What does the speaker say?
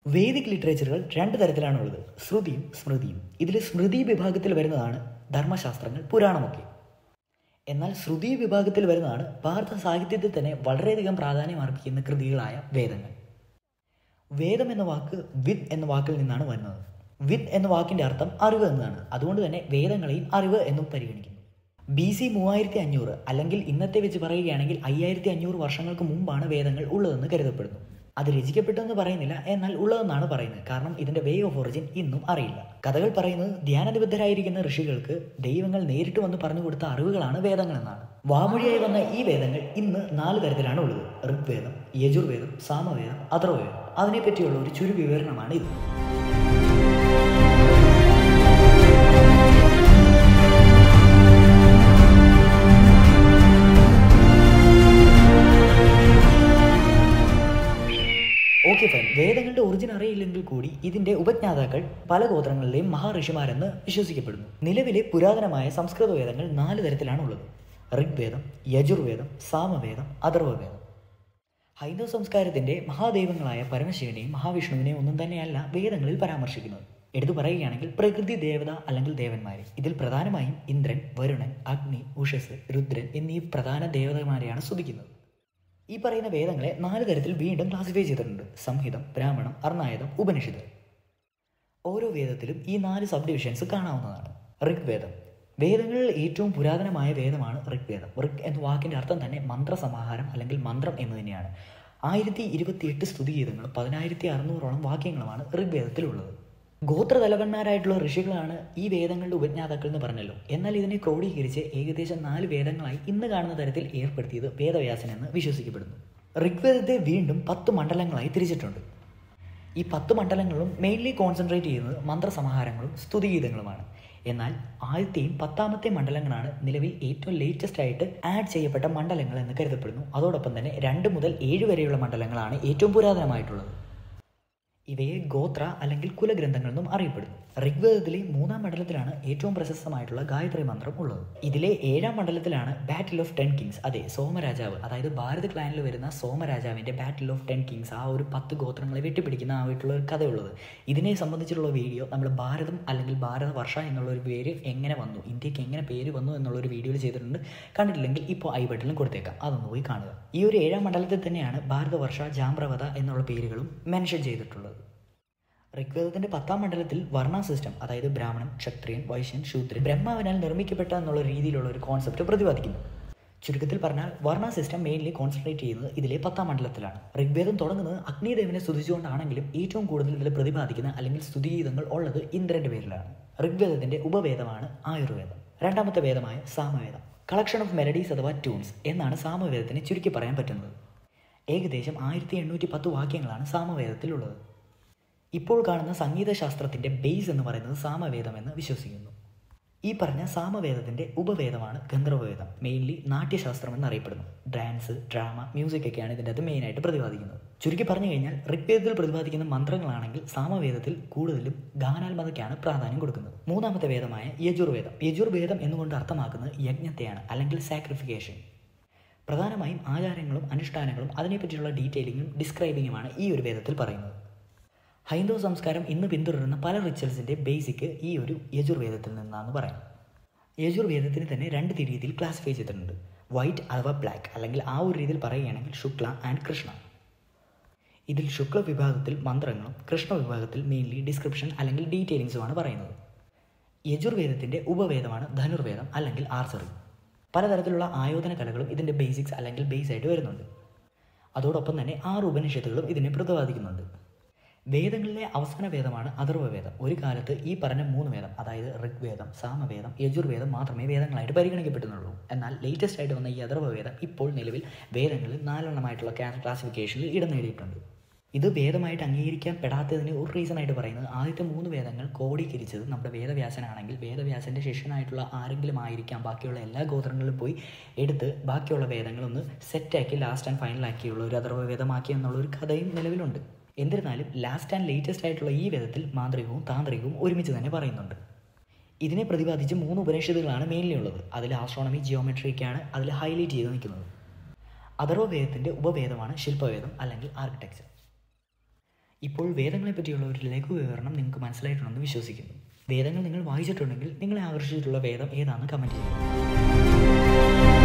Vedic ലിറ്ററേച്ചറുകൾ രണ്ട് തരത്തിലാണുള്ളത് ശ്രുതിയും സ്മൃതിയും ഇതിൽ സ്മൃതി വിഭാഗത്തിൽ വരുന്നതാണ് ധർമ്മശാസ്ത്രങ്ങൾ പുരാണമൊക്കെ എന്നാൽ ശ്രുതി വിഭാഗത്തിൽ വരുന്നതാണ് ഭാരത സാഹിത്യത്തിൽ തന്നെ വളരെയധികം പ്രാധാന്യം അർപ്പിക്കുന്ന കൃതികളായ വേദങ്ങൾ വേദം എന്ന വാക്ക് വിദ് എന്ന വാക്കിൽ നിന്നാണ് വരുന്നത് വിദ് എന്ന വാക്കിന്റെ അർത്ഥം അറിവ് എന്നതാണ് അതുകൊണ്ട് തന്നെ വേദങ്ങളെയും അറിവ് എന്നും പരിഗണിക്കുന്നു ബി സി മൂവായിരത്തി അഞ്ഞൂറ് അല്ലെങ്കിൽ ഇന്നത്തെ വെച്ച് പറയുകയാണെങ്കിൽ അയ്യായിരത്തി അഞ്ഞൂറ് വർഷങ്ങൾക്ക് മുമ്പാണ് വേദങ്ങൾ ഉള്ളതെന്ന് കരുതപ്പെടുന്നു അത് രചിക്കപ്പെട്ടെന്ന് പറയുന്നില്ല എന്നാൽ ഉള്ളതെന്നാണ് പറയുന്നത് കാരണം ഇതിന്റെ വേ ഓഫ് ഒറിജിൻ ഇന്നും അറിയില്ല കഥകൾ പറയുന്നത് ധ്യാനനിബദ്ധരായിരിക്കുന്ന ഋഷികൾക്ക് ദൈവങ്ങൾ നേരിട്ട് വന്ന് പറഞ്ഞു കൊടുത്ത അറിവുകളാണ് വേദങ്ങൾ എന്നാണ് വാമൊഴിയായി വന്ന ഈ വേദങ്ങൾ ഇന്ന് നാല് തരത്തിലാണ് ഉള്ളത് ഋഗ്വേദം യജുർവേദം സാമവേദം അഥർവവേദം അതിനെപ്പറ്റിയുള്ള ഒരു ചുരു വിവരണമാണ് ഇത് ഓക്കെ ഫൈൻ വേദങ്ങളുടെ ഒറിജിൻ അറിയില്ലെങ്കിൽ കൂടി ഇതിന്റെ ഉപജ്ഞാതാക്കൾ പല ഗോത്രങ്ങളിലെയും മഹാഋഷിമാരെന്ന് വിശ്വസിക്കപ്പെടുന്നു നിലവിലെ പുരാതനമായ സംസ്കൃത വേദങ്ങൾ നാല് തരത്തിലാണ് ഉള്ളത് ഋഗ്വേദം യജുർവേദം സാമവേദം അഥർവവേദം ഹൈന്ദവ സംസ്കാരത്തിന്റെ മഹാദൈവങ്ങളായ പരമശിവനെയും മഹാവിഷ്ണുവിനെയും ഒന്നും തന്നെയല്ല വേദങ്ങളിൽ പരാമർശിക്കുന്നത് എടുത്തു പറയുകയാണെങ്കിൽ പ്രകൃതി ദേവത അല്ലെങ്കിൽ ദേവന്മാരെ ഇതിൽ പ്രധാനമായും ഇന്ദ്രൻ വരുണൻ അഗ്നി ഉഷസ് രുദ്രൻ എന്നീ പ്രധാന ദേവതമാരെയാണ് സ്തുതിക്കുന്നത് ഈ പറയുന്ന വേദങ്ങളെ നാല് തരത്തിൽ വീണ്ടും ക്ലാസിഫൈ ചെയ്തിട്ടുണ്ട് സംഹിതം ബ്രാഹ്മണം അർണായതം ഉപനിഷത്ത് ഓരോ വേദത്തിലും ഈ നാല് സബ് ഡിവിഷൻസ് കാണാവുന്നതാണ് ഋഗ്വേദം വേദങ്ങളിൽ ഏറ്റവും പുരാതനമായ വേദമാണ് ഋഗ്വേദം ഋഗ് എന്ന വാക്കിന്റെ അർത്ഥം തന്നെ മന്ത്രസമാഹാരം അല്ലെങ്കിൽ മന്ത്രം എന്ന് തന്നെയാണ് ആയിരത്തി ഇരുപത്തിയെട്ട് സ്തുതിഗീതങ്ങളും പതിനായിരത്തി അറുന്നൂറോളം വാക്യങ്ങളുമാണ് ഋഗ്വേദത്തിലുള്ളത് ഗോത്രതലവന്മാരായിട്ടുള്ള ഋഷികളാണ് ഈ വേദങ്ങളുടെ ഉപജ്ഞാതാക്കൾ എന്ന് പറഞ്ഞല്ലോ എന്നാൽ ഇതിനെ ക്രോഡീകരിച്ച് ഏകദേശം നാല് വേദങ്ങളായി ഇന്ന് കാണുന്ന തരത്തിൽ ഏർപ്പെടുത്തിയത് വേദവ്യാസൻ എന്ന് വിശ്വസിക്കപ്പെടുന്നു ഋഗ്വേദത്തെ വീണ്ടും പത്ത് മണ്ഡലങ്ങളായി തിരിച്ചിട്ടുണ്ട് ഈ പത്ത് മണ്ഡലങ്ങളും മെയിൻലി കോൺസെൻട്രേറ്റ് ചെയ്യുന്നത് മന്ത്രസമാഹാരങ്ങളും സ്തുതിഗീതങ്ങളുമാണ് എന്നാൽ ആദ്യത്തെയും പത്താമത്തെ മണ്ഡലങ്ങളാണ് നിലവിൽ ഏറ്റവും ലേറ്റസ്റ്റ് ആയിട്ട് ആഡ് ചെയ്യപ്പെട്ട മണ്ഡലങ്ങൾ എന്ന് കരുതപ്പെടുന്നു അതോടൊപ്പം തന്നെ രണ്ട് മുതൽ ഏഴ് വരെയുള്ള മണ്ഡലങ്ങളാണ് ഏറ്റവും പുരാതനമായിട്ടുള്ളത് ഇവയെ ഗോത്ര അല്ലെങ്കിൽ കുലഗ്രന്ഥങ്ങൾ എന്നും അറിയപ്പെടുന്നു ഋഗ്വേദത്തിലെ മൂന്നാം മണ്ഡലത്തിലാണ് ഏറ്റവും പ്രശസ്തമായിട്ടുള്ള ഗായത്രി മന്ത്രം ഉള്ളത് ഇതിലെ ഏഴാം മണ്ഡലത്തിലാണ് ബാറ്റിൽ ഓഫ് ടെൻ കിങ്സ് അതെ സോമരാജാവ് അതായത് ഭാരത് ക്ലാനിൽ വരുന്ന സോമരാജാവിന്റെ ബാറ്റിൽ ഓഫ് ടെൻ കിങ്സ് ആ ഒരു പത്ത് ഗോത്രങ്ങളെ വെട്ടിപ്പിടിക്കുന്ന ആയിട്ടുള്ള ഒരു കഥയുള്ളത് ഇതിനെ സംബന്ധിച്ചുള്ള വീഡിയോ നമ്മൾ ഭാരതം അല്ലെങ്കിൽ ഭാരത വർഷ എന്നുള്ള ഒരു പേര് എങ്ങനെ വന്നു ഇന്ത്യക്ക് എങ്ങനെ പേര് വന്നു എന്നുള്ള ഒരു വീഡിയോയിൽ ചെയ്തിട്ടുണ്ട് കണ്ടിട്ടില്ലെങ്കിൽ ഇപ്പോൾ ഐ ബട്ടണിലും കൊടുത്തേക്കാം അതൊന്ന് പോയി കാണുക ഈ ഒരു ഏഴാം മണ്ഡലത്തിൽ തന്നെയാണ് ഭാരതവർഷ ജാമ്രവത എന്നുള്ള പേരുകളും മെൻഷൻ ചെയ്തിട്ടുള്ളത് ഋഗ്വേദത്തിന്റെ പത്താം മണ്ഡലത്തിൽ വർണ്ണ സിസ്റ്റം അതായത് ബ്രാഹ്മണൻ ക്ഷത്രിയൻ വൈശ്യൻ ശൂദ്രൻ ബ്രഹ്മാവിനാൽ നിർമ്മിക്കപ്പെട്ട എന്നുള്ള രീതിയിലുള്ള ഒരു കോൺസെപ്റ്റ് പ്രതിപാദിക്കുന്നു ചുരുക്കത്തിൽ പറഞ്ഞാൽ വർണ്ണ സിസ്റ്റം മെയിൻലി കോൺസെൻട്രേറ്റ് ചെയ്യുന്നത് ഇതിലെ പത്താം മണ്ഡലത്തിലാണ് ഋഗ്വേദം തുടങ്ങുന്നത് അഗ്നിദേവനെ സ്തുതിച്ചുകൊണ്ടാണെങ്കിലും ഏറ്റവും കൂടുതൽ ഇതിൽ പ്രതിപാദിക്കുന്ന അല്ലെങ്കിൽ സ്തുതിഗീതങ്ങൾ ഉള്ളത് ഇന്ദ്രന്റെ പേരിലാണ് ഋഗ്വേദത്തിന്റെ ഉപവേദമാണ് ആയുർവേദം രണ്ടാമത്തെ വേദമായ സാമവേദം കളക്ഷൻ ഓഫ് മെലഡീസ് അഥവാ ട്യൂൺസ് എന്നാണ് സാമവേദത്തിനെ ചുരുക്കി പറയാൻ പറ്റുന്നത് ഏകദേശം ആയിരത്തി എണ്ണൂറ്റി പത്ത് വാക്യങ്ങളാണ് സാമവേദത്തിലുള്ളത് ഇപ്പോൾ കാണുന്ന സംഗീതശാസ്ത്രത്തിന്റെ ബേസ് എന്ന് പറയുന്നത് സാമവേദം എന്ന് വിശ്വസിക്കുന്നു ഈ പറഞ്ഞ സാമവേദത്തിന്റെ ഉപവേദമാണ് ഗന്ധർവവേദം മെയിൻലി നാട്യശാസ്ത്രം എന്നറിയപ്പെടുന്നു ഡാൻസ് ഡ്രാമ മ്യൂസിക് ഒക്കെയാണ് ഇതിൻ്റെ അത് മെയിനായിട്ട് പ്രതിപാദിക്കുന്നത് ചുരുക്കി പറഞ്ഞു കഴിഞ്ഞാൽ ഋഗ്വേദത്തിൽ പ്രതിപാദിക്കുന്ന മന്ത്രങ്ങളാണെങ്കിൽ സാമവേദത്തിൽ കൂടുതലും ഗാനാത്മതയ്ക്കാണ് പ്രാധാന്യം കൊടുക്കുന്നത് മൂന്നാമത്തെ വേദമായ യജുർവേദം യജുർവേദം എന്നുകൊണ്ട് അർത്ഥമാക്കുന്നത് യജ്ഞത്തെയാണ് അല്ലെങ്കിൽ സാക്രിഫിക്കേഷൻ പ്രധാനമായും ആചാരങ്ങളും അനുഷ്ഠാനങ്ങളും അതിനെപ്പറ്റിയുള്ള ഡീറ്റെയിലിങ്ങും ഡിസ്ക്രൈബിങ്ങുമാണ് ഈ ഒരു വേദത്തിൽ പറയുന്നത് ഹൈന്ദവ സംസ്കാരം ഇന്ന് പിന്തുടരുന്ന പല റിച്വൽസിൻ്റെ ബേസിക് ഈ ഒരു യജുർവേദത്തിൽ നിന്നാണ് പറയാം യജുർവേദത്തിന് തന്നെ രണ്ട് രീതിയിൽ ക്ലാസിഫൈ ചെയ്തിട്ടുണ്ട് വൈറ്റ് അഥവാ ബ്ലാക്ക് അല്ലെങ്കിൽ ആ ഒരു രീതിയിൽ പറയുകയാണെങ്കിൽ ശുക്ല ആൻഡ് കൃഷ്ണ ഇതിൽ ശുക്ല വിഭാഗത്തിൽ മന്ത്രങ്ങളും കൃഷ്ണ വിഭാഗത്തിൽ മെയിൻലി ഡിസ്ക്രിപ്ഷൻ അല്ലെങ്കിൽ ഡീറ്റെയിലിങ്സുമാണ് പറയുന്നത് യജുർവേദത്തിൻ്റെ ഉപവേദമാണ് ധനുർവേദം അല്ലെങ്കിൽ ആർച്ചറി പലതരത്തിലുള്ള ആയോധന കലകളും ഇതിൻ്റെ ബേസിക്സ് അല്ലെങ്കിൽ ബേസ് ആയിട്ട് വരുന്നുണ്ട് അതോടൊപ്പം തന്നെ ആറ് ഉപനിഷത്തുകളും ഇതിനെ പ്രതിപാദിക്കുന്നുണ്ട് വേദങ്ങളിലെ അവസാന വേദമാണ് അഥർവവേദം ഒരു കാലത്ത് ഈ പറഞ്ഞ മൂന്ന് വേദം അതായത് ഋഗ്വേദം സാമവേദം യജുർവേദം മാത്രമേ വേദങ്ങളായിട്ട് പരിഗണിക്കപ്പെടുന്നുള്ളൂ എന്നാൽ ലേറ്റസ്റ്റ് ആയിട്ട് വന്ന ഈ അഥർവവേദം ഇപ്പോൾ നിലവിൽ വേദങ്ങളിൽ നാലെണ്ണമായിട്ടുള്ള ക്ലാസിഫിക്കേഷനിൽ ഇടം നേടിയിട്ടുണ്ട് ഇത് വേദമായിട്ട് അംഗീകരിക്കാൻ പെടാത്തതിന് ഒരു റീസൺ ആയിട്ട് പറയുന്നത് ആദ്യത്തെ മൂന്ന് വേദങ്ങൾ കോടീകരിച്ചത് നമ്മുടെ വേദവ്യാസനാണെങ്കിൽ വേദവ്യാസന്റെ ശിഷ്യനായിട്ടുള്ള ആരെങ്കിലും ആയിരിക്കാം ബാക്കിയുള്ള എല്ലാ ഗോത്രങ്ങളിലും പോയി എടുത്ത് ബാക്കിയുള്ള വേദങ്ങളൊന്ന് സെറ്റാക്കി ലാസ്റ്റ് ആൻഡ് ഫൈനലാക്കിയുള്ള ഒരു അഥർവവേദമാക്കി എന്നുള്ള ഒരു കഥയും നിലവിലുണ്ട് എന്നിരുന്നാലും ലാസ്റ്റ് ആൻഡ് ലേറ്റസ്റ്റ് ആയിട്ടുള്ള ഈ വേദത്തിൽ മാന്ത്രികവും താന്ത്രികവും ഒരുമിച്ച് തന്നെ പറയുന്നുണ്ട് ഇതിനെ പ്രതിപാദിച്ച് മൂന്ന് ഉപനിഷത്തുകളാണ് മെയിൻലി ഉള്ളത് അതിൽ ആസ്ട്രോണമി ജിയോമെട്രിയൊക്കെയാണ് അതിൽ ഹൈലൈറ്റ് ചെയ്ത് നിൽക്കുന്നത് അഥർവവേദത്തിൻ്റെ ഉപവേദമാണ് ശില്പവേദം അല്ലെങ്കിൽ ആർക്കിടെക്ചർ ഇപ്പോൾ വേദങ്ങളെ പറ്റിയുള്ള ഒരു ലഘു വിവരണം നിങ്ങൾക്ക് മനസ്സിലായിട്ടുണ്ടെന്ന് വിശ്വസിക്കുന്നു വേദങ്ങൾ നിങ്ങൾ വായിച്ചിട്ടുണ്ടെങ്കിൽ നിങ്ങളെ ആകർഷിച്ചിട്ടുള്ള വേദം ഏതാണെന്ന് കമൻറ്റ് ചെയ്യുക